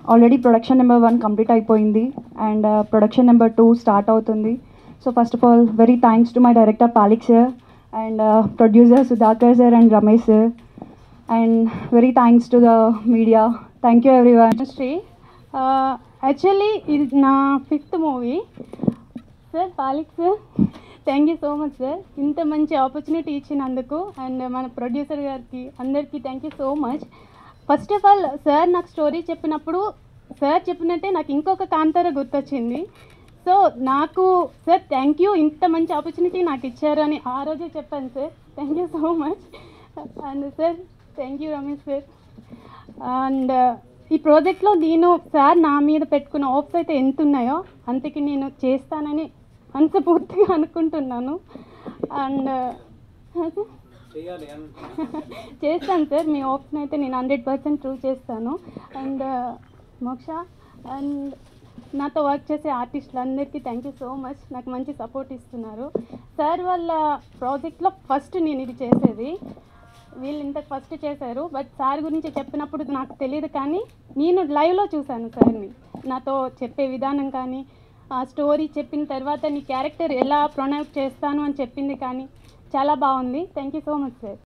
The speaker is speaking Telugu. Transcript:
already production number one complete అయిపోయింది and production number two start అవుతుంది so first of all very thanks to my director Palik sir and producer Sudhakar sir and Ramesh sir and very thanks to the media thank you everyone Shri actually ఇది నా fifth movie sir Palik sir thank you so much sir ఇంత మంచి ఆపర్చునిటీ ఇచ్చినందుకు అండ్ మన ప్రొడ్యూసర్ గారికి అందరికీ thank you so much first of all sir నాకు స్టోరీ చెప్పినప్పుడు సార్ చెప్పినట్టే నాకు ఇంకొక కాంతార గుర్తొచ్చింది సో నాకు సార్ థ్యాంక్ యూ ఇంత మంచి ఆపర్చునిటీ నాకు ఇచ్చారు అని ఆ రోజే చెప్పాను sir thank you so much and sir thank you Ramesh sir and ఈ ప్రాజెక్ట్లో నేను సార్ నా మీద పెట్టుకున్న హోప్స్ అయితే ఎంత ఉన్నాయో అంతకి నేను చేస్తానని మనస్ఫూర్తిగా అనుకుంటున్నాను అండ్ చేస్తాను సార్ మీ హోప్స్ని అయితే నేను హండ్రెడ్ పర్సెంట్ ప్రూవ్ చేస్తాను అండ్ మోక్ష అండ్ నాతో వర్క్ చేసే ఆర్టిస్టులందరికీ థ్యాంక్ యూ సో మచ్ నాకు మంచి సపోర్ట్ ఇస్తున్నారు సార్ వాళ్ళ ప్రాజెక్ట్లో ఫస్ట్ నేను ఇది చేసేది వీళ్ళు ఇంత ఫస్ట్ చేశారు బట్ సార్ గురించి చెప్పినప్పుడు నాకు తెలియదు కానీ నేను లైవ్లో చూశాను సార్ని నాతో చెప్పే విధానం కానీ ఆ స్టోరీ చెప్పిన తర్వాత నీ క్యారెక్టర్ ఎలా ప్రొనౌన్స్ చేస్తాను అని చెప్పింది కానీ చాలా బాగుంది thank you so much sir